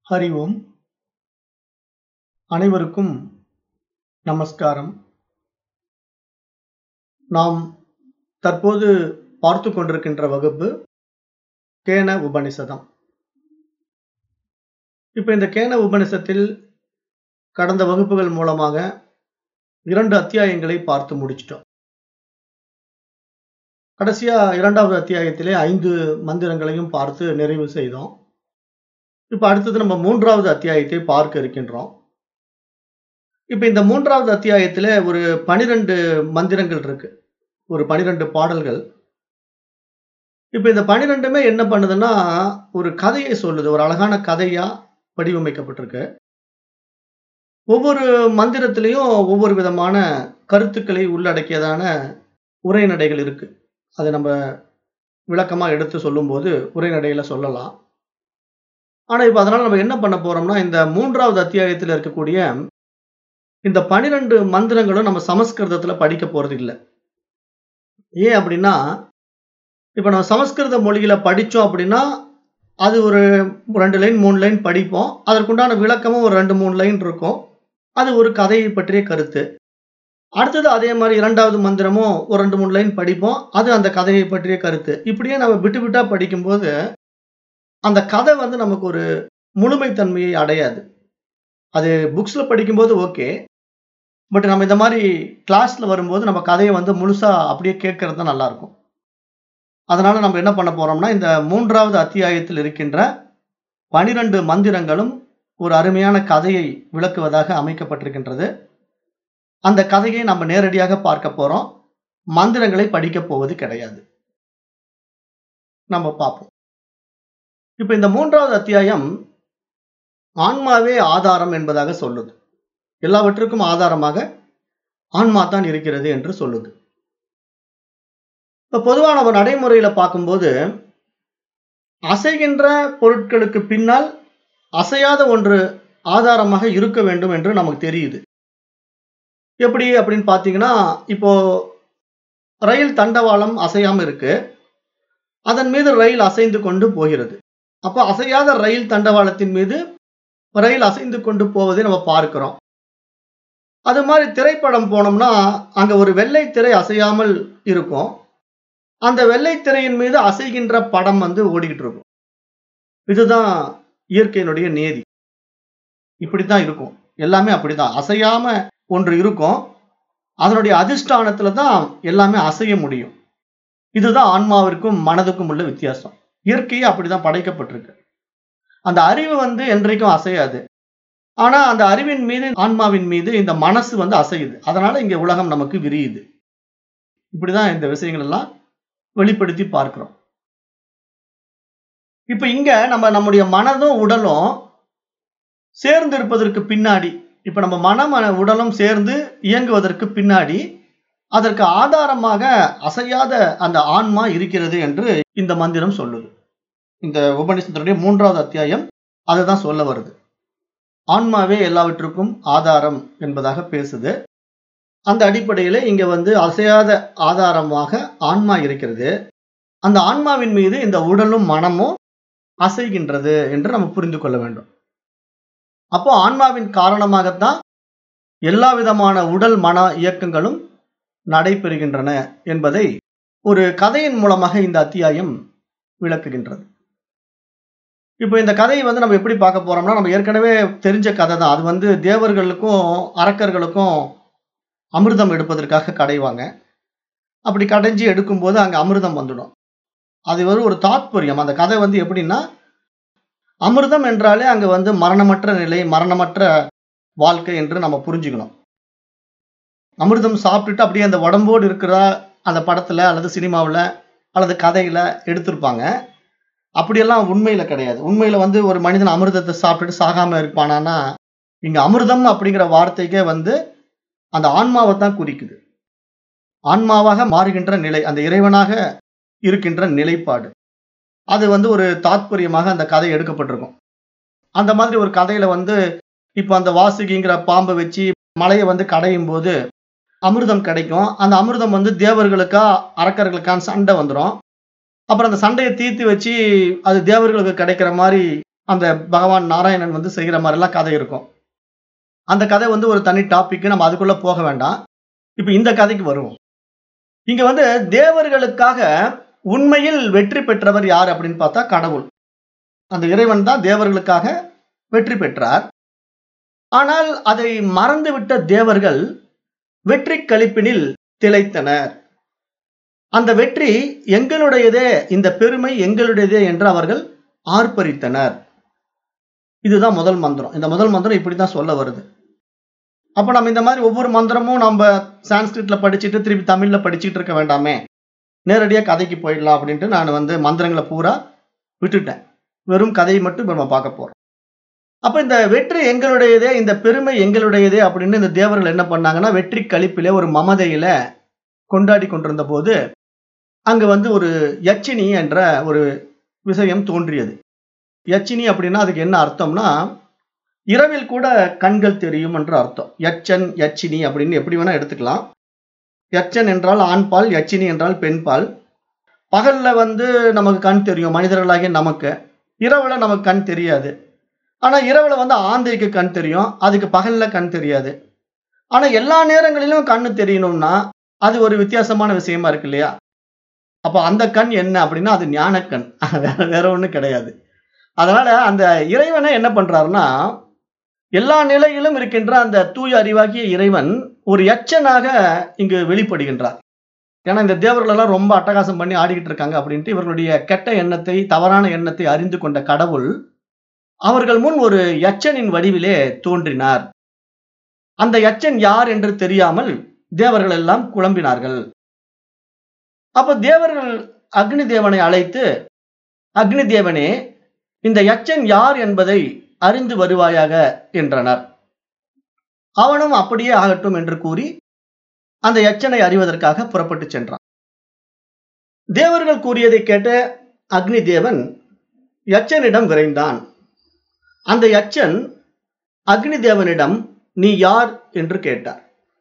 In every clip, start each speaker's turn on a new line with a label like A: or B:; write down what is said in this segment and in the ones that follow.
A: ஹரி ஓம் அனைவருக்கும் நமஸ்காரம் நாம் தற்போது பார்த்து கொண்டிருக்கின்ற வகுப்பு கேன உபனிஷதம் இப்போ இந்த கேன உபனிஷத்தில் கடந்த வகுப்புகள் மூலமாக இரண்டு அத்தியாயங்களை பார்த்து முடிச்சிட்டோம் கடைசியா இரண்டாவது அத்தியாயத்திலே ஐந்து மந்திரங்களையும் பார்த்து நிறைவு செய்தோம் இப்ப அடுத்தது நம்ம மூன்றாவது அத்தியாயத்தை பார்க்க இருக்கின்றோம் இப்ப இந்த மூன்றாவது அத்தியாயத்துல ஒரு பனிரெண்டு மந்திரங்கள் இருக்கு ஒரு பனிரெண்டு பாடல்கள் இப்ப இந்த பனிரெண்டுமே என்ன பண்ணுதுன்னா ஒரு கதையை சொல்லுது ஒரு அழகான கதையா வடிவமைக்கப்பட்டிருக்கு ஒவ்வொரு மந்திரத்திலையும் ஒவ்வொரு விதமான கருத்துக்களை உள்ளடக்கியதான உரைநடைகள் இருக்கு அதை நம்ம விளக்கமா எடுத்து சொல்லும்போது உரைநடையில சொல்லலாம் ஆனா இப்ப அதனால நம்ம என்ன பண்ண போறோம்னா இந்த மூன்றாவது அத்தியாயத்தில் இருக்கக்கூடிய இந்த பனிரெண்டு மந்திரங்களும் நம்ம சமஸ்கிருதத்துல படிக்க போறது இல்லை ஏன் அப்படின்னா இப்ப நம்ம சமஸ்கிருத மொழியில படிச்சோம் அப்படின்னா அது ஒரு ரெண்டு லைன் மூணு லைன் படிப்போம் அதற்குண்டான விளக்கமும் ஒரு ரெண்டு மூணு லைன் இருக்கும் அது ஒரு கதையை பற்றிய கருத்து அடுத்தது அதே மாதிரி இரண்டாவது மந்திரமும் ஒரு ரெண்டு மூணு லைன் படிப்போம் அது அந்த கதையை பற்றிய கருத்து இப்படியே நம்ம விட்டு விட்டா படிக்கும்போது அந்த கதை வந்து நமக்கு ஒரு முழுமைத்தன்மையை அடையாது அது புக்ஸ்ல படிக்கும்போது ஓகே பட் நம்ம இந்த மாதிரி கிளாஸ்ல வரும்போது நம்ம கதையை வந்து முழுசா அப்படியே கேட்கறது தான் நல்லா இருக்கும் அதனால நம்ம என்ன பண்ண போறோம்னா இந்த மூன்றாவது அத்தியாயத்தில் இருக்கின்ற பனிரெண்டு மந்திரங்களும் ஒரு அருமையான கதையை விளக்குவதாக அமைக்கப்பட்டிருக்கின்றது அந்த கதையை நம்ம நேரடியாக பார்க்க போறோம் மந்திரங்களை படிக்க போவது கிடையாது நம்ம பார்ப்போம் இப்ப இந்த மூன்றாவது அத்தியாயம் ஆன்மாவே ஆதாரம் என்பதாக சொல்லுது எல்லாவற்றுக்கும் ஆதாரமாக ஆன்மா தான் இருக்கிறது என்று சொல்லுது இப்ப பொதுவா நம்ம நடைமுறையில பார்க்கும்போது அசைகின்ற பொருட்களுக்கு பின்னால் அசையாத ஒன்று ஆதாரமாக இருக்க வேண்டும் என்று நமக்கு தெரியுது எப்படி அப்படின்னு பார்த்தீங்கன்னா இப்போ ரயில் தண்டவாளம் அசையாம இருக்கு அதன் மீது ரயில் அசைந்து கொண்டு போகிறது அப்போ அசையாத ரயில் தண்டவாளத்தின் மீது ரயில் அசைந்து கொண்டு போவதை நம்ம பார்க்கிறோம் அது மாதிரி திரைப்படம் போனோம்னா அங்க ஒரு வெள்ளை திரை அசையாமல் இருக்கும் அந்த வெள்ளை திரையின் மீது அசைகின்ற படம் வந்து ஓடிக்கிட்டு இருக்கும் இதுதான் இயற்கையினுடைய நேதி இப்படித்தான் இருக்கும் எல்லாமே அப்படிதான் அசையாம ஒன்று இருக்கும் அதனுடைய அதிஷ்டானத்துல தான் எல்லாமே அசைய முடியும் இதுதான் ஆன்மாவிற்கும் மனதுக்கும் உள்ள வித்தியாசம் இயற்கையே அப்படிதான் படைக்கப்பட்டிருக்கு அந்த அறிவு வந்து என்றைக்கும் அசையாது ஆனா அந்த அறிவின் மீது ஆன்மாவின் மீது இந்த மனசு வந்து அசையுது அதனால இங்க உலகம் நமக்கு விரியுது இப்படிதான் இந்த விஷயங்கள் எல்லாம் வெளிப்படுத்தி பார்க்கிறோம் இப்ப இங்க நம்ம நம்முடைய மனதும் உடலும் சேர்ந்து இருப்பதற்கு பின்னாடி இப்ப நம்ம மனம் உடலும் சேர்ந்து இயங்குவதற்கு பின்னாடி அதற்கு ஆதாரமாக அசையாத அந்த ஆன்மா இருக்கிறது என்று இந்த மந்திரம் சொல்லுது இந்த உபநிஷத்தினுடைய மூன்றாவது அத்தியாயம் அதுதான் சொல்ல வருது ஆன்மாவே எல்லாவற்றுக்கும் ஆதாரம் என்பதாக பேசுது அந்த அடிப்படையில இங்க வந்து அசையாத ஆதாரமாக ஆன்மா இருக்கிறது அந்த ஆன்மாவின் மீது இந்த உடலும் மனமும் அசைகின்றது என்று நம்ம புரிந்து கொள்ள வேண்டும் அப்போ ஆன்மாவின் காரணமாகத்தான் எல்லா விதமான உடல் மன இயக்கங்களும் நடைபெறுகின்றன என்பதை ஒரு கதையின் மூலமாக இந்த அத்தியாயம் விளக்குகின்றது இப்போ இந்த கதையை வந்து நம்ம எப்படி பார்க்க போறோம்னா நம்ம ஏற்கனவே தெரிஞ்ச கதை தான் அது வந்து தேவர்களுக்கும் அரக்கர்களுக்கும் அமிர்தம் எடுப்பதற்காக கடைவாங்க அப்படி கடைஞ்சி எடுக்கும்போது அங்கே அமிர்தம் வந்துடும் அது ஒரு ஒரு தாத்பரியம் அந்த கதை வந்து எப்படின்னா அமிர்தம் என்றாலே அங்கே வந்து மரணமற்ற நிலை மரணமற்ற வாழ்க்கை என்று நம்ம புரிஞ்சுக்கணும் அமிர்தம் சாப்பிட்டுட்டு அப்படியே அந்த உடம்போடு இருக்கிற அந்த படத்துல அல்லது சினிமாவில் அல்லது கதையில எடுத்திருப்பாங்க அப்படியெல்லாம் உண்மையில கிடையாது உண்மையில வந்து ஒரு மனிதன் அமிர்தத்தை சாப்பிட்டுட்டு சாகாம இருப்பானான்னா இங்க அமிர்தம் அப்படிங்கிற வார்த்தைக்கே வந்து அந்த ஆன்மாவை தான் குறிக்குது ஆன்மாவாக மாறுகின்ற நிலை அந்த இறைவனாக இருக்கின்ற நிலைப்பாடு அது வந்து ஒரு தாத்பரியமாக அந்த கதை எடுக்கப்பட்டிருக்கும் அந்த மாதிரி ஒரு கதையில வந்து இப்போ அந்த வாசுகிங்கிற பாம்பை வச்சு மலையை வந்து கடையும் போது அமிர்தம் கிடைக்கும் அந்த அமிர்தம் வந்து தேவர்களுக்கா அரக்கர்களுக்கான சண்டை வந்துடும் அப்புறம் அந்த சண்டையை தீர்த்து வச்சு அது தேவர்களுக்கு கிடைக்கிற மாதிரி அந்த பகவான் நாராயணன் வந்து செய்கிற மாதிரிலாம் கதை இருக்கும் அந்த கதை வந்து ஒரு தனி டாபிக் நம்ம அதுக்குள்ள போக வேண்டாம் இப்ப இந்த கதைக்கு வருவோம் இங்க வந்து தேவர்களுக்காக உண்மையில் வெற்றி பெற்றவர் யார் அப்படின்னு பார்த்தா கடவுள் அந்த இறைவன் தான் தேவர்களுக்காக வெற்றி பெற்றார் ஆனால் அதை மறந்துவிட்ட தேவர்கள் வெற்றி கழிப்பினில் திளைத்தனர் அந்த வெற்றி எங்களுடையதே இந்த பெருமை எங்களுடையதே என்று அவர்கள் ஆர்ப்பரித்தனர் இதுதான் முதல் மந்திரம் இந்த முதல் மந்திரம் இப்படிதான் சொல்ல வருது அப்ப நம்ம இந்த மாதிரி ஒவ்வொரு மந்திரமும் நம்ம சான்ஸ்கிரிட்ல படிச்சுட்டு திருப்பி தமிழ்ல படிச்சுட்டு இருக்க வேண்டாமே நேரடியா கதைக்கு போயிடலாம் அப்படின்ட்டு நான் வந்து மந்திரங்களை பூரா விட்டுட்டேன் வெறும் கதையை மட்டும் இப்ப நம்ம பார்க்க போறோம் அப்ப இந்த வெற்றி எங்களுடையதே இந்த பெருமை எங்களுடையதே அப்படின்னு இந்த தேவர்கள் என்ன பண்ணாங்கன்னா வெற்றி கழிப்பிலே ஒரு மமதையில கொண்டாடி கொண்டிருந்த போது அங்க வந்து ஒரு யச்சினி என்ற ஒரு விஷயம் தோன்றியது யச்சினி அப்படின்னா அதுக்கு என்ன அர்த்தம்னா இரவில் கூட கண்கள் தெரியும் என்று அர்த்தம் யச்சன் யச்சினி அப்படின்னு எப்படி வேணா எடுத்துக்கலாம் யச்சன் என்றால் ஆண்பால் யச்சினி என்றால் பெண்பால் பகல்ல வந்து நமக்கு கண் தெரியும் மனிதர்களாகிய நமக்கு இரவுல நமக்கு கண் தெரியாது ஆனா இரவுல வந்து ஆந்தைக்கு கண் தெரியும் அதுக்கு பகல்ல கண் தெரியாது ஆனா எல்லா நேரங்களிலும் கண்ணு தெரியணும்னா அது ஒரு வித்தியாசமான விஷயமா இருக்கு இல்லையா அப்ப அந்த கண் என்ன அப்படின்னா அது ஞானக்கண் வேற வேற ஒண்ணும் கிடையாது அதனால அந்த இறைவனை என்ன பண்றாருன்னா எல்லா நிலையிலும் இருக்கின்ற அந்த தூய அறிவாகிய இறைவன் ஒரு எச்சனாக இங்கு வெளிப்படுகின்றார் ஏன்னா இந்த தேவர்கள் எல்லாம் ரொம்ப அட்டகாசம் பண்ணி ஆடிக்கிட்டு இருக்காங்க அப்படின்ட்டு இவர்களுடைய கெட்ட எண்ணத்தை தவறான எண்ணத்தை அறிந்து கொண்ட கடவுள் அவர்கள் முன் ஒரு யச்சனின் வடிவிலே தோன்றினார் அந்த யச்சன் யார் என்று தெரியாமல் தேவர்கள் எல்லாம் குழம்பினார்கள் அப்ப தேவர்கள் அக்னி தேவனை அழைத்து அக்னி தேவனே இந்த யச்சன் யார் என்பதை அறிந்து வருவாயாக என்றனர் அவனும் அப்படியே ஆகட்டும் என்று கூறி அந்த யச்சனை அறிவதற்காக புறப்பட்டு சென்றான் தேவர்கள் கூறியதை கேட்ட அக்னி தேவன் யச்சனிடம் விரைந்தான் அந்த யச்சன் அக்னி தேவனிடம் நீ யார் என்று கேட்டார்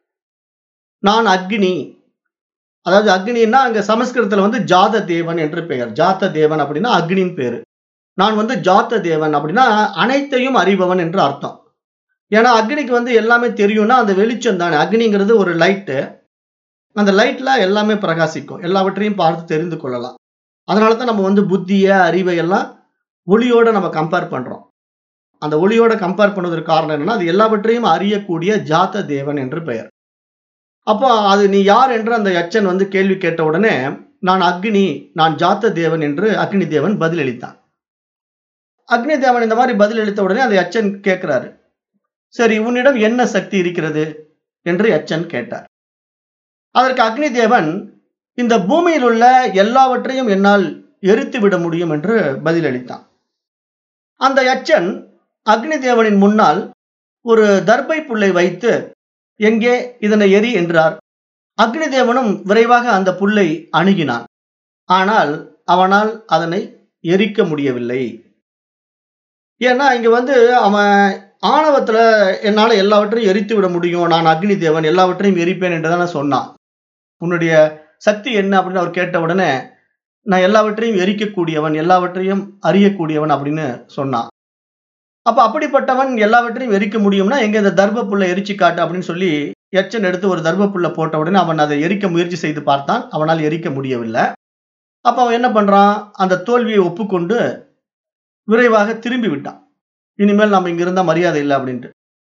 A: நான் அக்னி அதாவது அக்னின்னா அங்க சமஸ்கிருதத்துல வந்து ஜாத தேவன் என்று பெயர் ஜாத்த தேவன் அப்படின்னா அக்னின் பேரு நான் வந்து ஜாத்த தேவன் அப்படின்னா அனைத்தையும் அறிபவன் என்று அர்த்தம் ஏன்னா அக்னிக்கு வந்து எல்லாமே தெரியும்னா அந்த வெளிச்சம் தானே அக்னிங்கிறது ஒரு லைட்டு அந்த லைட்ல எல்லாமே பிரகாசிக்கும் எல்லாவற்றையும் பார்த்து தெரிந்து கொள்ளலாம் அதனால தான் நம்ம வந்து புத்திய அறிவை எல்லாம் ஒளியோட நம்ம கம்பேர் பண்றோம் அந்த ஒளியோட கம்பேர் பண்ணதற்கு காரணம் என்னன்னா அது எல்லாவற்றையும் அறியக்கூடிய ஜாத்த தேவன் என்று பெயர் அப்போ அது நீ யார் என்று அந்த யச்சன் வந்து கேள்வி கேட்ட உடனே நான் அக்னி நான் ஜாத்த தேவன் என்று அக்னி தேவன் பதிலளித்தான் அக்னி தேவன் இந்த மாதிரி பதிலளித்த உடனே அந்த யச்சன் கேட்கிறாரு சரி உன்னிடம் என்ன சக்தி இருக்கிறது என்று யச்சன் கேட்டார் அதற்கு அக்னி தேவன் இந்த பூமியில் உள்ள எல்லாவற்றையும் என்னால் எரித்து விட முடியும் என்று பதிலளித்தான் அந்த யச்சன் அக்னி தேவனின் முன்னால் ஒரு தர்பை புல்லை வைத்து எங்கே இதனை எரி என்றார் அக்னி தேவனும் விரைவாக அந்த புல்லை அணுகினான் ஆனால் அவனால் அதனை எரிக்க முடியவில்லை ஏன்னா இங்க வந்து அவன் ஆணவத்துல என்னால எல்லாவற்றையும் எரித்து விட முடியும் நான் அக்னி தேவன் எல்லாவற்றையும் எரிப்பேன் என்றுதானே சொன்னான் உன்னுடைய சக்தி என்ன அப்படின்னு அவர் கேட்ட உடனே நான் எல்லாவற்றையும் எரிக்கக்கூடியவன் எல்லாவற்றையும் அறியக்கூடியவன் அப்படின்னு சொன்னான் அப்ப அப்படிப்பட்டவன் எல்லாவற்றையும் எரிக்க முடியும்னா எங்க இந்த தர்ப புல்ல எரிச்சு காட்டு அப்படின்னு சொல்லி எச்சன் எடுத்து ஒரு தர்ப புல்ல போட்ட உடனே அவன் அதை எரிக்க முயற்சி செய்து பார்த்தான் அவனால் எரிக்க முடியவில்லை அப்ப அவன் என்ன பண்றான் அந்த தோல்வியை ஒப்புக்கொண்டு விரைவாக திரும்பி விட்டான் இனிமேல் நம்ம இங்க இருந்தா மரியாதை இல்லை அப்படின்ட்டு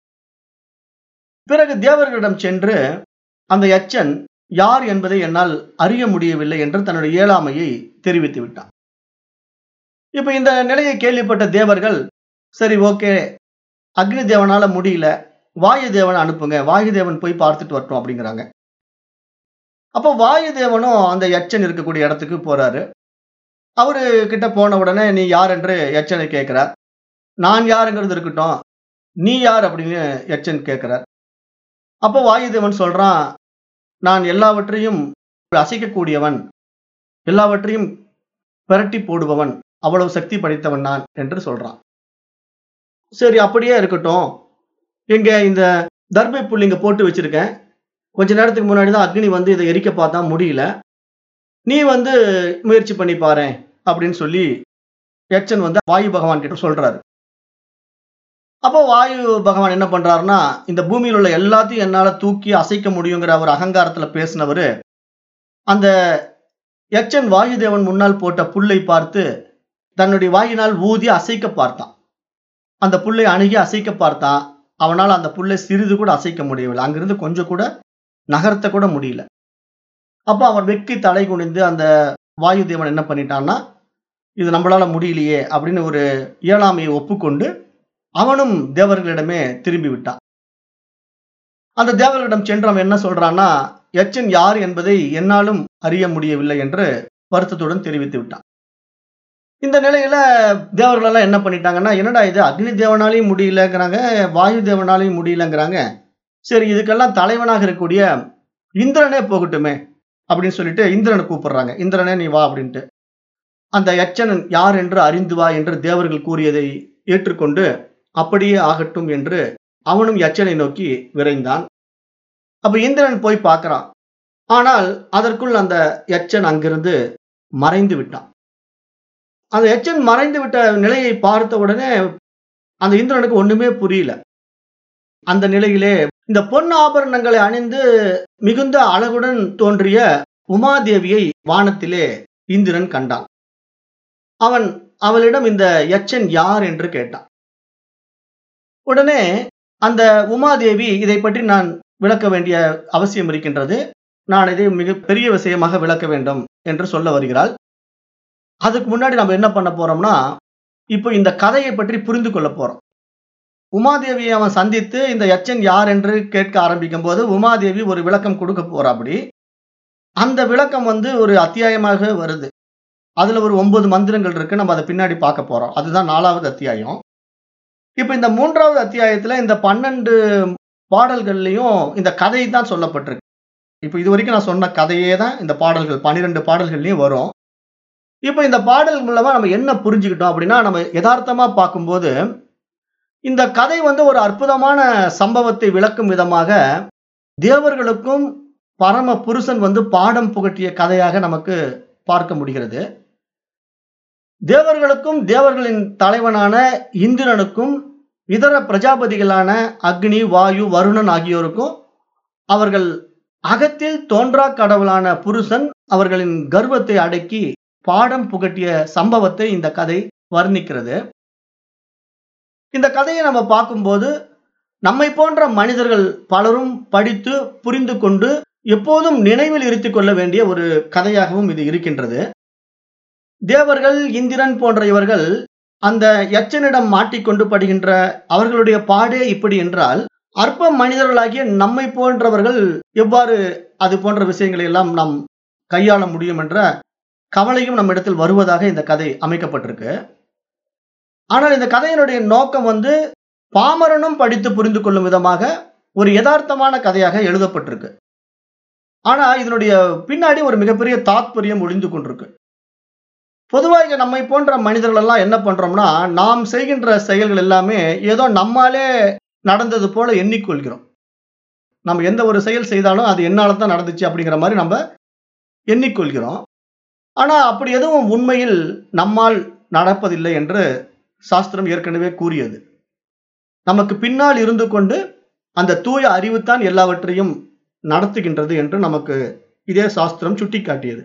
A: பிறகு தேவர்களிடம் சென்று அந்த யச்சன் யார் என்பதை என்னால் அறிய முடியவில்லை என்று தன்னுடைய இயலாமையை தெரிவித்து விட்டான் இப்ப இந்த நிலையை கேள்விப்பட்ட தேவர்கள் சரி ஓகே அக்னி தேவனால முடியல வாயு தேவனை அனுப்புங்க வாயு தேவன் போய் பார்த்துட்டு வரட்டும் அப்படிங்கிறாங்க அப்போ வாயு தேவனும் அந்த யச்சன் இருக்கக்கூடிய இடத்துக்கு போறாரு அவரு கிட்ட போன உடனே நீ யார் என்று யச்சனை கேட்கிறார் நான் யாருங்கிறது இருக்கட்டும் நீ யார் அப்படின்னு யச்சன் கேட்கிறார் அப்போ வாயுதேவன் சொல்றான் நான் எல்லாவற்றையும் அசைக்கக்கூடியவன் எல்லாவற்றையும் பிரட்டி போடுபவன் அவ்வளவு சக்தி படைத்தவன் நான் என்று சொல்றான் சரி அப்படியே இருக்கட்டும் எங்க இந்த தர்பை புல் இங்க போட்டு வச்சிருக்கேன் கொஞ்ச நேரத்துக்கு முன்னாடி தான் அக்னி வந்து இதை எரிக்க பார்த்தா முடியல நீ வந்து முயற்சி பண்ணி பாரு அப்படின்னு சொல்லி யட்சன் வந்து வாயு பகவான் கிட்ட சொல்றாரு அப்போ வாயு பகவான் என்ன பண்றாருன்னா இந்த பூமியில் உள்ள எல்லாத்தையும் என்னால தூக்கி அசைக்க முடியுங்கிற ஒரு அகங்காரத்துல பேசினவரு அந்த யட்சன் வாயுதேவன் முன்னால் போட்ட புல்லை பார்த்து தன்னுடைய வாயினால் ஊதி அசைக்க பார்த்தான் அந்த புல்லை அணுகி அசைக்க பார்த்தான் அவனால் அந்த புல்லை சிறிது கூட அசைக்க முடியவில்லை அங்கிருந்து கொஞ்சம் கூட நகர்த்த கூட முடியல அப்போ அவன் வெக்கி தலை குனிந்து அந்த வாயுதேவன் என்ன பண்ணிட்டான்னா இது நம்மளால முடியலையே அப்படின்னு ஒரு இயலாமையை ஒப்புக்கொண்டு அவனும் தேவர்களிடமே திரும்பி விட்டான் அந்த தேவர்களிடம் சென்று அவன் என்ன சொல்றான்னா யட்சன் யார் என்பதை என்னாலும் அறிய முடியவில்லை என்று வருத்தத்துடன் தெரிவித்து விட்டான் இந்த நிலையில தேவர்கள் எல்லாம் என்ன பண்ணிட்டாங்கன்னா என்னடா இது அக்னி தேவனாலையும் முடியலங்கிறாங்க வாயு தேவனாலையும் முடியலங்கிறாங்க சரி இதுக்கெல்லாம் தலைவனாக இருக்கக்கூடிய இந்திரனே போகட்டுமே அப்படின்னு சொல்லிட்டு இந்திரனை கூப்பிடுறாங்க இந்திரனே நீ வா அப்படின்ட்டு அந்த யட்சனன் யார் என்று அறிந்து வா என்று தேவர்கள் கூறியதை ஏற்றுக்கொண்டு அப்படியே ஆகட்டும் என்று அவனும் யட்சனை நோக்கி விரைந்தான் அப்ப இந்திரன் போய் பார்க்கறான் ஆனால் அதற்குள் அந்த யட்சன் அங்கிருந்து மறைந்து விட்டான் அந்த யட்சன் மறைந்து விட்ட நிலையை பார்த்த உடனே அந்த இந்திரனுக்கு ஒண்ணுமே புரியல அந்த நிலையிலே இந்த பொன் ஆபரணங்களை அணிந்து மிகுந்த அழகுடன் தோன்றிய உமாதேவியை வானத்திலே இந்திரன் கண்டான் அவன் அவளிடம் இந்த யட்சன் யார் என்று கேட்டான் உடனே அந்த உமாதேவி இதை பற்றி நான் விளக்க வேண்டிய அவசியம் இருக்கின்றது நான் இதை மிக பெரிய விஷயமாக விளக்க வேண்டும் என்று சொல்ல வருகிறாள் அதுக்கு முன்னாடி நம்ம என்ன பண்ண போறோம்னா இப்போ இந்த கதையை பற்றி புரிந்து கொள்ள போறோம் உமாதேவியை அவன் சந்தித்து இந்த யட்சன் யார் என்று கேட்க ஆரம்பிக்கும் போது உமாதேவி ஒரு விளக்கம் கொடுக்க போறா அப்படி அந்த விளக்கம் வந்து ஒரு அத்தியாயமாக வருது அதுல ஒரு ஒன்பது மந்திரங்கள் இருக்கு நம்ம அதை பின்னாடி பார்க்க போறோம் அதுதான் நாலாவது அத்தியாயம் இப்ப இந்த மூன்றாவது அத்தியாயத்துல இந்த பன்னெண்டு பாடல்கள்லயும் இந்த கதை தான் சொல்லப்பட்டிருக்கு இப்ப இது வரைக்கும் நான் சொன்ன கதையே தான் இந்த பாடல்கள் பன்னிரெண்டு பாடல்கள்லயும் வரும் இப்ப இந்த பாடல் மூலமா நம்ம என்ன புரிஞ்சுக்கிட்டோம் அப்படின்னா நம்ம யதார்த்தமா பார்க்கும்போது இந்த கதை வந்து ஒரு அற்புதமான சம்பவத்தை விளக்கும் விதமாக தேவர்களுக்கும் பரம புருஷன் வந்து பாடம் புகட்டிய கதையாக நமக்கு பார்க்க முடிகிறது தேவர்களுக்கும் தேவர்களின் தலைவனான இந்திரனுக்கும் இதர பிரஜாபதிகளான அக்னி வாயு வருணன் ஆகியோருக்கும் அவர்கள் அகத்தில் தோன்றா கடவுளான புருஷன் அவர்களின் கர்வத்தை அடக்கி பாடம் புகட்டிய சம்பவத்தை இந்த கதை வர்ணிக்கிறது இந்த கதையை நம்ம பார்க்கும்போது நம்மை போன்ற மனிதர்கள் பலரும் படித்து புரிந்து கொண்டு எப்போதும் நினைவில் இருத்திக் கொள்ள வேண்டிய ஒரு கதையாகவும் இது இருக்கின்றது தேவர்கள் இந்திரன் போன்ற இவர்கள் அந்த யட்சனிடம் மாட்டிக்கொண்டு படுகின்ற அவர்களுடைய பாடே இப்படி என்றால் அற்ப மனிதர்களாகிய நம்மை போன்றவர்கள் எவ்வாறு அது போன்ற விஷயங்களை எல்லாம் நாம் கையாள முடியும் என்ற கவலையும் நம்ம இடத்தில் வருவதாக இந்த கதை அமைக்கப்பட்டிருக்கு ஆனால் இந்த கதையினுடைய நோக்கம் வந்து பாமரனும் படித்து புரிந்து கொள்ளும் விதமாக ஒரு யதார்த்தமான கதையாக எழுதப்பட்டிருக்கு ஆனா இதனுடைய பின்னாடி ஒரு மிகப்பெரிய தாத்பரியம் ஒளிந்து கொண்டிருக்கு பொதுவாக நம்மை போன்ற மனிதர்கள் எல்லாம் என்ன பண்றோம்னா நாம் செய்கின்ற செயல்கள் எல்லாமே ஏதோ நம்மாலே நடந்தது போல எண்ணிக்கொள்கிறோம் நம்ம எந்த ஒரு செயல் செய்தாலும் அது என்னால தான் நடந்துச்சு அப்படிங்கிற மாதிரி நம்ம எண்ணிக்கொள்கிறோம் ஆனா அப்படி எதுவும் உண்மையில் நம்மால் நடப்பதில்லை என்று சாஸ்திரம் ஏற்கனவே கூறியது நமக்கு பின்னால் இருந்து கொண்டு அந்த தூய அறிவுத்தான் எல்லாவற்றையும் நடத்துகின்றது என்று நமக்கு இதே சாஸ்திரம் சுட்டிக்காட்டியது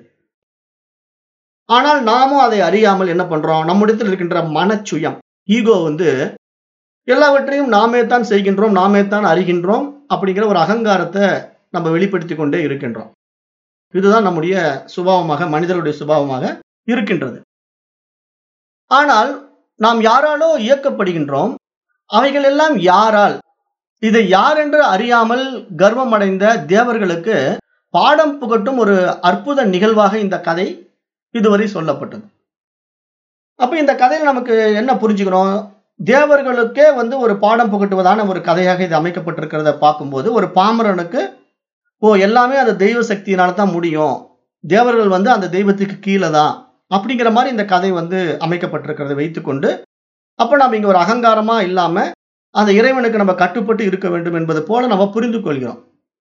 A: ஆனால் நாமும் அதை அறியாமல் என்ன பண்றோம் நம்மிடத்தில் இருக்கின்ற மனச்சுயம் ஈகோ வந்து எல்லாவற்றையும் நாமே தான் செய்கின்றோம் நாமே தான் அறிகின்றோம் அப்படிங்கிற ஒரு அகங்காரத்தை நம்ம வெளிப்படுத்தி கொண்டே இருக்கின்றோம் இதுதான் நம்முடைய சுபாவமாக மனிதருடைய சுபாவமாக இருக்கின்றது ஆனால் நாம் யாராலோ இயக்கப்படுகின்றோம் அவைகள் எல்லாம் யாரால் இதை யார் என்று அறியாமல் கர்வம் அடைந்த தேவர்களுக்கு பாடம் புகட்டும் ஒரு அற்புத நிகழ்வாக இந்த கதை இதுவரை சொல்லப்பட்டது அப்ப இந்த கதையில நமக்கு என்ன புரிஞ்சுக்கணும் தேவர்களுக்கே வந்து ஒரு பாடம் புகட்டுவதான ஒரு கதையாக இது அமைக்கப்பட்டிருக்கிறத பார்க்கும்போது ஒரு பாமரனுக்கு ஓ எல்லாமே அந்த தெய்வ சக்தியினால தான் முடியும் தேவர்கள் வந்து அந்த தெய்வத்துக்கு கீழே தான் அப்படிங்கிற மாதிரி இந்த கதை வந்து அமைக்கப்பட்டிருக்கிறத வைத்துக்கொண்டு அப்ப நம்ம இங்க ஒரு அகங்காரமா இல்லாம அந்த இறைவனுக்கு நம்ம கட்டுப்பட்டு இருக்க வேண்டும் என்பது போல நம்ம புரிந்து கொள்கிறோம்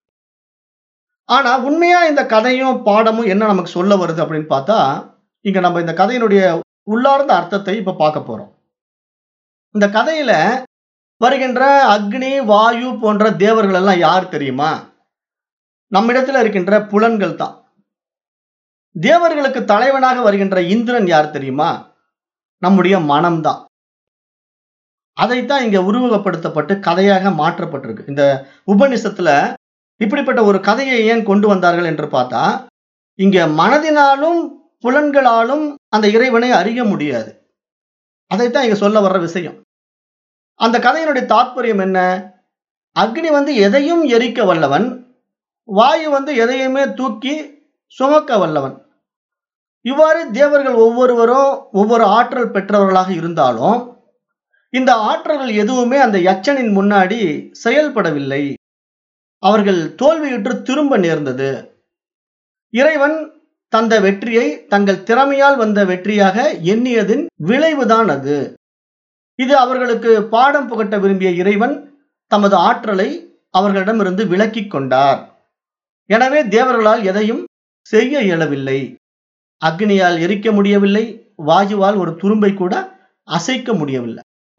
A: ஆனா உண்மையா இந்த கதையும் பாடமும் என்ன நமக்கு சொல்ல வருது அப்படின்னு பார்த்தா இங்க நம்ம இந்த கதையினுடைய உள்ளார்ந்த அர்த்தத்தை இப்ப பார்க்க போறோம் இந்த கதையில வருகின்ற அக்னி வாயு போன்ற தேவர்கள் எல்லாம் யார் தெரியுமா நம்மிடத்துல இருக்கின்ற புலன்கள் தான் தேவர்களுக்கு தலைவனாக வருகின்ற இந்திரன் யார் தெரியுமா நம்முடைய மனம்தான் அதைத்தான் இங்க உருவகப்படுத்தப்பட்டு கதையாக மாற்றப்பட்டிருக்கு இந்த உபநிஷத்துல இப்படிப்பட்ட ஒரு கதையை ஏன் கொண்டு வந்தார்கள் என்று பார்த்தா இங்க மனதினாலும் புலன்களாலும் அந்த இறைவனை அறிய முடியாது அதைத்தான் இங்க சொல்ல வர்ற விஷயம் அந்த கதையினுடைய தாற்பயம் என்ன அக்னி வந்து எதையும் எரிக்க வல்லவன் வாயு வந்து எதையுமே தூக்கி சுமக்க வல்லவன் இவ்வாறு தேவர்கள் ஒவ்வொருவரும் ஒவ்வொரு ஆற்றல் பெற்றவர்களாக இருந்தாலும் இந்த ஆற்றல்கள் எதுவுமே அந்த யட்சனின் முன்னாடி செயல்படவில்லை அவர்கள் தோல்வியுற்று திரும்ப நேர்ந்தது இறைவன் தந்த வெற்றியை தங்கள் திறமையால் வந்த வெற்றியாக எண்ணியதின் விளைவுதான் அது இது அவர்களுக்கு பாடம் புகட்ட விரும்பிய இறைவன் தமது ஆற்றலை அவர்களிடமிருந்து விலக்கிக் கொண்டார் எனவே தேவர்களால் எதையும் செய்ய இயலவில்லை அக்னியால் எரிக்க முடியவில்லை வாயுவால் ஒரு துரும்பை கூட அசைக்க முடியவில்லை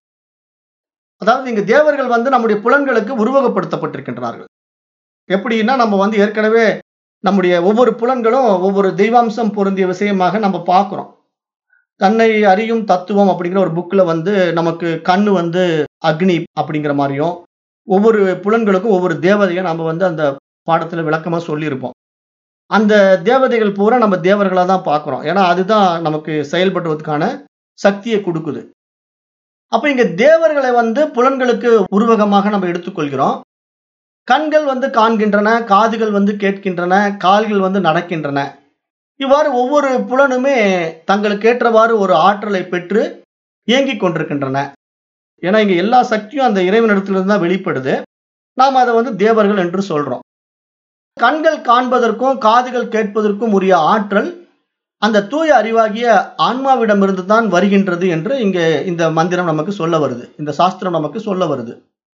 A: அதாவது இங்க தேவர்கள் வந்து நம்முடைய புலன்களுக்கு உருவகப்படுத்தப்பட்டிருக்கின்றார்கள் எப்படின்னா நம்ம வந்து ஏற்கனவே நம்முடைய ஒவ்வொரு புலன்களும் ஒவ்வொரு தெய்வாம்சம் பொருந்திய விஷயமாக நம்ம பார்க்கிறோம் தன்னை அறியும் தத்துவம் அப்படிங்கிற ஒரு புக்ல வந்து நமக்கு கண்ணு வந்து அக்னி அப்படிங்கிற மாதிரியும் ஒவ்வொரு புலன்களுக்கும் ஒவ்வொரு தேவதையை நம்ம வந்து அந்த பாடத்துல விளக்கமா சொல்லியிருப்போம் அந்த தேவதைகள் பூரா நம்ம தேவர்களா தான் பார்க்கிறோம் ஏன்னா அதுதான் நமக்கு செயல்படுவதற்கான சக்தியை கொடுக்குது அப்ப இங்க தேவர்களை வந்து புலன்களுக்கு உருவகமாக நம்ம எடுத்துக்கொள்கிறோம் கண்கள் வந்து காண்கின்றன காதுகள் வந்து கேட்கின்றன கால்கள் வந்து நடக்கின்றன இவ்வாறு ஒவ்வொரு புலனுமே தங்களுக்கு ஏற்றவாறு ஒரு ஆற்றலை பெற்று இயங்கிக் கொண்டிருக்கின்றன ஏன்னா இங்க எல்லா சக்தியும் அந்த இறைவனிடத்திலிருந்து தான் வெளிப்படுது நாம் அதை வந்து தேவர்கள் என்று சொல்றோம் கண்கள் காண்பதற்கும் காதுகள் கேட்பதற்கும் உரிய ஆற்றல் அந்த தூய அறிவாகிய ஆன்மாவிடமிருந்து தான் வருகின்றது என்று இங்க இந்த மந்திரம் நமக்கு சொல்ல வருது இந்த சாஸ்திரம் நமக்கு சொல்ல வருது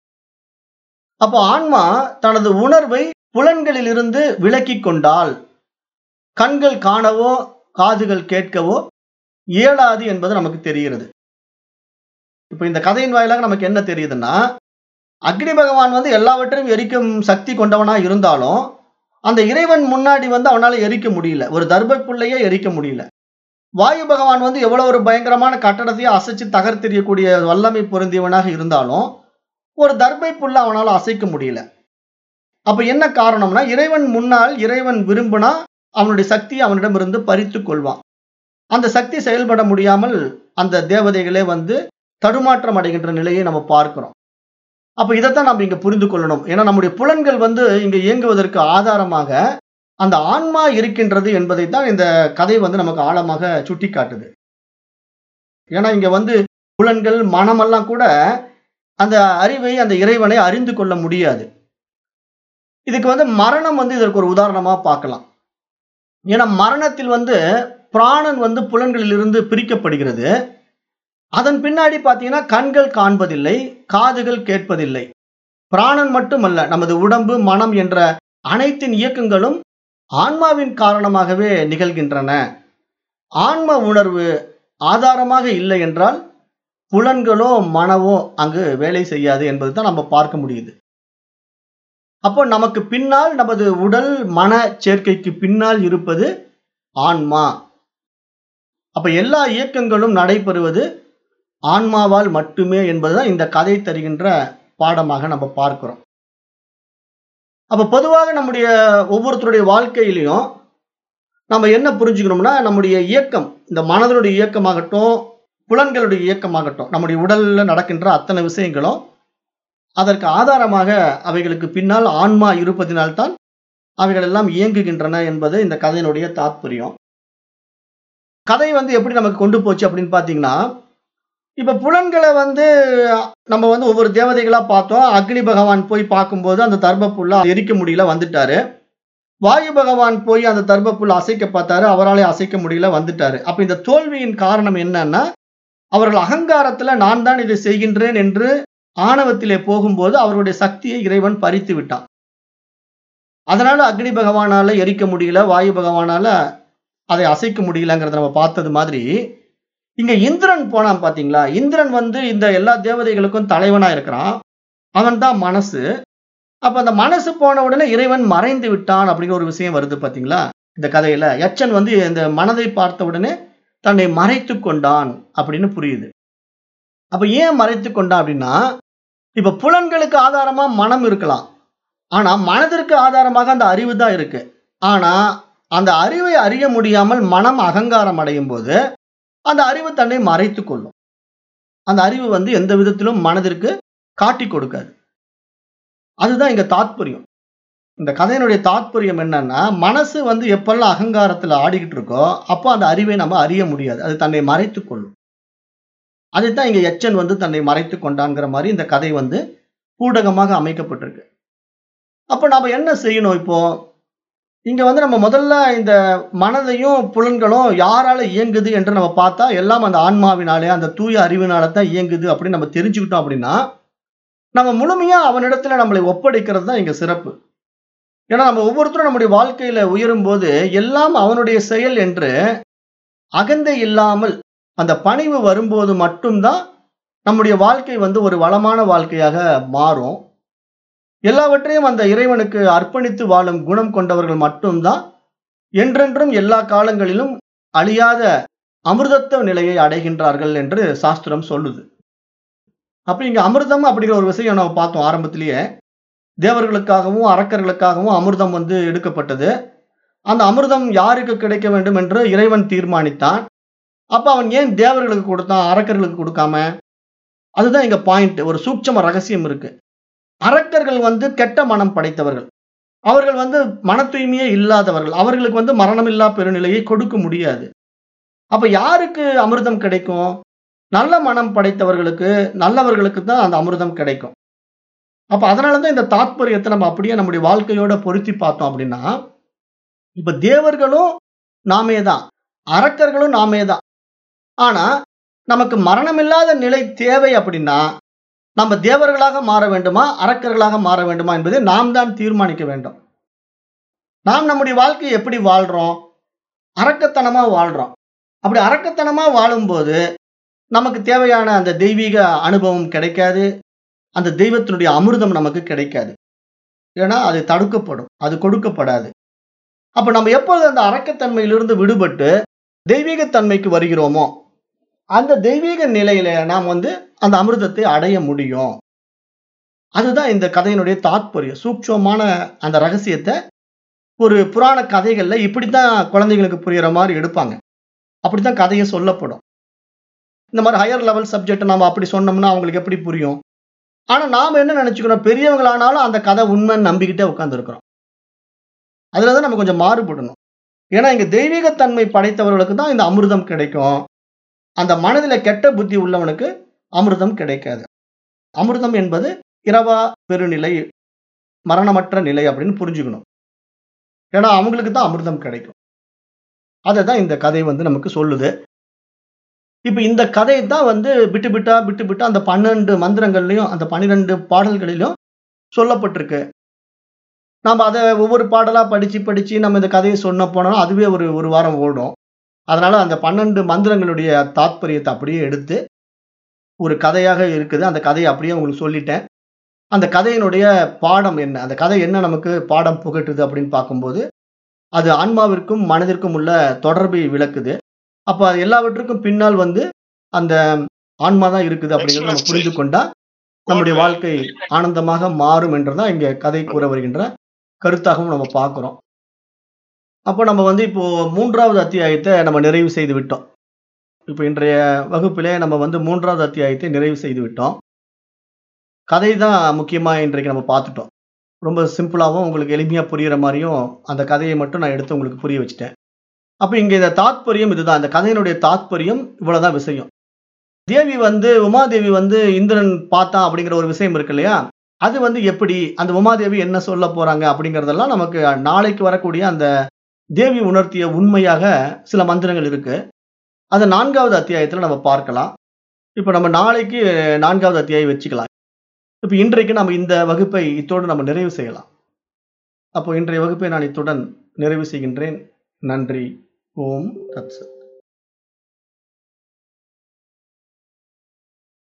A: அப்போ ஆன்மா தனது உணர்வை புலன்களில் இருந்து விலக்கி கொண்டால் கண்கள் காணவோ காதுகள் கேட்கவோ இயலாது என்பது நமக்கு தெரிகிறது இப்ப இந்த கதையின் வாயிலாக நமக்கு என்ன தெரியுதுன்னா அக்னி பகவான் வந்து எல்லாவற்றையும் எரிக்கும் சக்தி கொண்டவனா இருந்தாலும் அந்த இறைவன் முன்னாடி வந்து அவனால எரிக்க முடியல ஒரு தர்பப்புள்ளையே எரிக்க முடியல வாயு பகவான் வந்து எவ்வளவு ஒரு பயங்கரமான கட்டடத்தையே அசைச்சு தகர்த்தெறியக்கூடிய வல்லமை பொருந்தியவனாக இருந்தாலும் ஒரு தர்பை புல்ல அவனால அசைக்க முடியல அப்ப என்ன காரணம்னா இறைவன் முன்னால் இறைவன் விரும்பினா அவனுடைய சக்தியை அவனிடமிருந்து பறித்து கொள்வான் அந்த சக்தி செயல்பட முடியாமல் அந்த தேவதைகளே வந்து தடுமாற்றம் அடைகின்ற நிலையை நம்ம பார்க்கிறோம் அப்ப இதைத்தான் நம்ம இங்க புரிந்து கொள்ளணும் ஏன்னா நம்முடைய புலன்கள் வந்து இங்க இயங்குவதற்கு ஆதாரமாக அந்த ஆன்மா இருக்கின்றது என்பதைத்தான் இந்த கதை வந்து நமக்கு ஆழமாக சுட்டி காட்டுது ஏன்னா இங்க வந்து புலன்கள் மனமெல்லாம் கூட அந்த அறிவை அந்த இறைவனை அறிந்து கொள்ள முடியாது இதுக்கு வந்து மரணம் வந்து இதற்கு ஒரு உதாரணமா பார்க்கலாம் ஏன்னா மரணத்தில் வந்து பிராணன் வந்து புலன்களில் இருந்து பிரிக்கப்படுகிறது அதன் பின்னாடி பார்த்தீங்கன்னா கண்கள் காண்பதில்லை காதுகள் கேட்பதில்லை பிராணன் மட்டுமல்ல நமது உடம்பு மனம் என்ற அனைத்தின் இயக்கங்களும் ஆன்மாவின் காரணமாகவே நிகழ்கின்றன ஆன்ம உணர்வு ஆதாரமாக இல்லை என்றால் புலன்களோ மனவோ அங்கு வேலை செய்யாது என்பது தான் நம்ம பார்க்க முடியுது அப்போ நமக்கு பின்னால் நமது உடல் மன சேர்க்கைக்கு பின்னால் இருப்பது ஆன்மா அப்ப எல்லா இயக்கங்களும் நடைபெறுவது ஆன்மாவால் மட்டுமே என்பதுதான் இந்த கதை தருகின்ற பாடமாக நம்ம பார்க்கிறோம் அப்ப பொதுவாக நம்முடைய ஒவ்வொருத்தருடைய வாழ்க்கையிலையும் நம்ம என்ன புரிஞ்சுக்கணும்னா நம்முடைய இயக்கம் இந்த மனதனுடைய இயக்கமாகட்டும் புலன்களுடைய இயக்கமாகட்டும் நம்முடைய உடல்ல நடக்கின்ற அத்தனை விஷயங்களும் அதற்கு ஆதாரமாக அவைகளுக்கு பின்னால் ஆன்மா இருப்பதினால்தான் அவைகள் எல்லாம் இயங்குகின்றன என்பது இந்த கதையினுடைய தாற்பயம் கதை வந்து எப்படி நமக்கு கொண்டு போச்சு அப்படின்னு பார்த்தீங்கன்னா இப்ப புலன்களை வந்து நம்ம வந்து ஒவ்வொரு தேவதைகளா பார்த்தோம் அக்னி பகவான் போய் பார்க்கும்போது அந்த தர்பப்புல்ல எரிக்க முடியல வந்துட்டாரு வாயு பகவான் போய் அந்த தர்பப்புல் அசைக்க பார்த்தாரு அவராலே அசைக்க முடியல வந்துட்டாரு அப்ப இந்த தோல்வியின் காரணம் என்னன்னா அவர்கள் அகங்காரத்துல நான் தான் இதை செய்கின்றேன் என்று ஆணவத்திலே போகும்போது அவருடைய சக்தியை இறைவன் பறித்து விட்டான் அதனால அக்னி பகவானால எரிக்க முடியல வாயு பகவானால அதை அசைக்க முடியலங்கிறத நம்ம பார்த்தது மாதிரி இங்க இந்திரன் போனான் பாத்தீங்களா இந்திரன் வந்து இந்த எல்லா தேவதைகளுக்கும் தலைவனா இருக்கிறான் அவன் தான் மனசு அப்ப அந்த மனசு போன உடனே இறைவன் மறைந்து விட்டான் அப்படிங்கிற ஒரு விஷயம் வருது பாத்தீங்களா இந்த கதையில யட்சன் வந்து இந்த மனதை பார்த்த உடனே தன்னை மறைத்து கொண்டான் அப்படின்னு புரியுது அப்ப ஏன் மறைத்து கொண்டான் அப்படின்னா இப்ப புலன்களுக்கு ஆதாரமா மனம் இருக்கலாம் ஆனா மனதிற்கு ஆதாரமாக அந்த அறிவு தான் இருக்கு ஆனா அந்த அறிவை அறிய முடியாமல் மனம் அகங்காரம் அடையும் போது அந்த அறிவு தன்னை மறைத்து கொள்ளும் அந்த அறிவு வந்து எந்த விதத்திலும் மனதிற்கு காட்டி கொடுக்காது அதுதான் இங்க தாத்பரியம் இந்த கதையினுடைய தாத்பரியம் என்னன்னா மனசு வந்து எப்பெல்லாம் அகங்காரத்துல ஆடிக்கிட்டு இருக்கோ அப்போ அந்த அறிவை நம்ம அறிய முடியாது அது தன்னை மறைத்து கொள்ளும் அதுதான் இங்க எச்சன் வந்து தன்னை மறைத்து கொண்டாங்கிற மாதிரி இந்த கதை வந்து பூடகமாக அமைக்கப்பட்டிருக்கு அப்ப நாம என்ன செய்யணும் இப்போ இங்க வந்து நம்ம முதல்ல இந்த மனதையும் புலன்களும் யாரால இயங்குது என்று நம்ம பார்த்தா எல்லாம் அந்த ஆன்மாவினாலே அந்த தூய அறிவினால தான் இயங்குது அப்படின்னு நம்ம தெரிஞ்சுக்கிட்டோம் அப்படின்னா நம்ம முழுமையா அவனிடத்துல நம்மளை ஒப்படைக்கிறது தான் இங்க சிறப்பு ஏன்னா நம்ம ஒவ்வொருத்தரும் நம்முடைய வாழ்க்கையில உயரும் போது எல்லாம் அவனுடைய செயல் என்று அகந்தை இல்லாமல் அந்த பணிவு வரும்போது மட்டும்தான் நம்முடைய வாழ்க்கை வந்து ஒரு வளமான வாழ்க்கையாக மாறும் எல்லாவற்றையும் அந்த இறைவனுக்கு அர்ப்பணித்து வாழும் குணம் கொண்டவர்கள் மட்டும்தான் என்றென்றும் எல்லா காலங்களிலும் அழியாத அமிர்தத்த நிலையை அடைகின்றார்கள் என்று சாஸ்திரம் சொல்லுது அப்ப இங்க அமிர்தம் அப்படிங்கிற ஒரு விஷயம் நம்ம பார்த்தோம் ஆரம்பத்திலேயே தேவர்களுக்காகவும் அரக்கர்களுக்காகவும் அமிர்தம் வந்து எடுக்கப்பட்டது அந்த அமிர்தம் யாருக்கு கிடைக்க வேண்டும் என்று இறைவன் தீர்மானித்தான் அப்ப அவன் ஏன் தேவர்களுக்கு கொடுத்தான் அரக்கர்களுக்கு கொடுக்காம அதுதான் இங்க பாயிண்ட் ஒரு சூட்சம ரகசியம் இருக்கு அரக்கர்கள் வந்து கெட்ட மனம் படைத்தவர்கள் அவர்கள் வந்து மன தூய்மையே இல்லாதவர்கள் அவர்களுக்கு வந்து மரணமில்லா பெருநிலையை கொடுக்க முடியாது அப்ப யாருக்கு அமிர்தம் கிடைக்கும் நல்ல மனம் படைத்தவர்களுக்கு நல்லவர்களுக்கு தான் அந்த அமிர்தம் கிடைக்கும் அப்ப அதனாலதான் இந்த தாத்பரியத்தை நம்ம அப்படியே நம்முடைய வாழ்க்கையோட பொருத்தி பார்த்தோம் அப்படின்னா இப்ப தேவர்களும் நாமே தான் அரக்கர்களும் நாமே தான் ஆனா நமக்கு மரணமில்லாத நிலை தேவை அப்படின்னா நம்ம தேவர்களாக மாற வேண்டுமா அரக்கர்களாக மாற வேண்டுமா என்பதை நாம் தான் தீர்மானிக்க வேண்டும் நாம் நம்முடைய வாழ்க்கையை எப்படி வாழ்றோம் அரக்கத்தனமா வாழ்றோம் அப்படி அரக்கத்தனமா வாழும்போது நமக்கு தேவையான அந்த தெய்வீக அனுபவம் கிடைக்காது அந்த தெய்வத்தினுடைய அமிர்தம் நமக்கு கிடைக்காது ஏன்னா அது தடுக்கப்படும் அது கொடுக்கப்படாது அப்ப நம்ம எப்போது அந்த அரக்கத்தன்மையிலிருந்து விடுபட்டு தெய்வீகத்தன்மைக்கு வருகிறோமோ அந்த தெய்வீக நிலையில நாம் வந்து அந்த அமிர்தத்தை அடைய முடியும் அதுதான் இந்த கதையினுடைய தாத்பரியம் சூட்சமான அந்த ரகசியத்தை ஒரு புராண கதைகள்ல இப்படித்தான் குழந்தைங்களுக்கு புரியுற மாதிரி எடுப்பாங்க அப்படித்தான் கதையை சொல்லப்படும் இந்த மாதிரி ஹையர் லெவல் சப்ஜெக்ட் நம்ம அப்படி சொன்னோம்னா அவங்களுக்கு எப்படி புரியும் ஆனா நாம என்ன நினைச்சுக்கிறோம் பெரியவங்களானாலும் அந்த கதை உண்மைன்னு நம்பிக்கிட்டே உட்காந்துருக்கிறோம் அதுலதான் நம்ம கொஞ்சம் மாறுபடணும் ஏன்னா இங்க தெய்வீகத்தன்மை படைத்தவர்களுக்கு தான் இந்த அமிர்தம் கிடைக்கும் அந்த மனதில் கெட்ட புத்தி உள்ளவனுக்கு அமிர்தம் கிடைக்காது அமிர்தம் என்பது இரவா பெருநிலை மரணமற்ற நிலை அப்படின்னு புரிஞ்சுக்கணும் ஏன்னா அவங்களுக்கு தான் அமிர்தம் கிடைக்கும் அதை தான் இந்த கதை வந்து நமக்கு சொல்லுது இப்ப இந்த கதை தான் வந்து விட்டு விட்டா விட்டு விட்டா அந்த பன்னெண்டு மந்திரங்கள்லயும் அந்த பன்னிரெண்டு பாடல்களிலும் சொல்லப்பட்டிருக்கு நம்ம அதை ஒவ்வொரு பாடலா படிச்சு படிச்சு நம்ம இந்த கதையை சொன்ன போனோம்னா அதுவே ஒரு ஒரு வாரம் ஓடும் அதனால அந்த பன்னெண்டு மந்திரங்களுடைய தாத்பரியத்தை அப்படியே எடுத்து ஒரு கதையாக இருக்குது அந்த கதையை அப்படியே உங்களுக்கு சொல்லிட்டேன் அந்த கதையினுடைய பாடம் என்ன அந்த கதை என்ன நமக்கு பாடம் புகட்டுது அப்படின்னு பார்க்கும்போது அது ஆன்மாவிற்கும் மனதிற்கும் உள்ள தொடர்பை விளக்குது அப்ப அது எல்லாவற்றுக்கும் பின்னால் வந்து அந்த ஆன்மா தான் இருக்குது அப்படிங்கிறத நம்ம புரிந்து கொண்டா நம்முடைய வாழ்க்கை ஆனந்தமாக மாறும் என்றுதான் இங்க கதை கூற வருகின்ற கருத்தாகவும் நம்ம பார்க்கிறோம் அப்போ நம்ம வந்து இப்போ மூன்றாவது அத்தியாயத்தை நம்ம நிறைவு செய்து விட்டோம் இப்போ இன்றைய வகுப்பிலே நம்ம வந்து மூன்றாவது அத்தியாயத்தை நிறைவு செய்து விட்டோம் கதை தான் முக்கியமா இன்றைக்கு நம்ம பார்த்துட்டோம் ரொம்ப சிம்பிளாகவும் உங்களுக்கு எளிமையா புரியுற மாதிரியும் அந்த கதையை மட்டும் நான் எடுத்து உங்களுக்கு புரிய வச்சுட்டேன் அப்ப இங்க இந்த தாத்பரியம் இதுதான் இந்த கதையினுடைய தாத்பரியம் இவ்வளவுதான் விஷயம் தேவி வந்து உமாதேவி வந்து இந்திரன் பார்த்தான் அப்படிங்கிற ஒரு விஷயம் இருக்கு இல்லையா அது வந்து எப்படி அந்த உமாதேவி என்ன சொல்ல போறாங்க அப்படிங்கறதெல்லாம் நமக்கு நாளைக்கு வரக்கூடிய அந்த தேவி உணர்த்திய உண்மையாக சில மந்திரங்கள் இருக்கு அதை நான்காவது அத்தியாயத்துல நம்ம பார்க்கலாம் இப்ப நம்ம நாளைக்கு நான்காவது அத்தியாயம் வச்சுக்கலாம் இப்ப இன்றைக்கு நம்ம இந்த வகுப்பை இத்தோடு நம்ம நிறைவு செய்யலாம் அப்போ இன்றைய வகுப்பை நான் இத்துடன் நிறைவு செய்கின்றேன் நன்றி ஓம் தத்சத்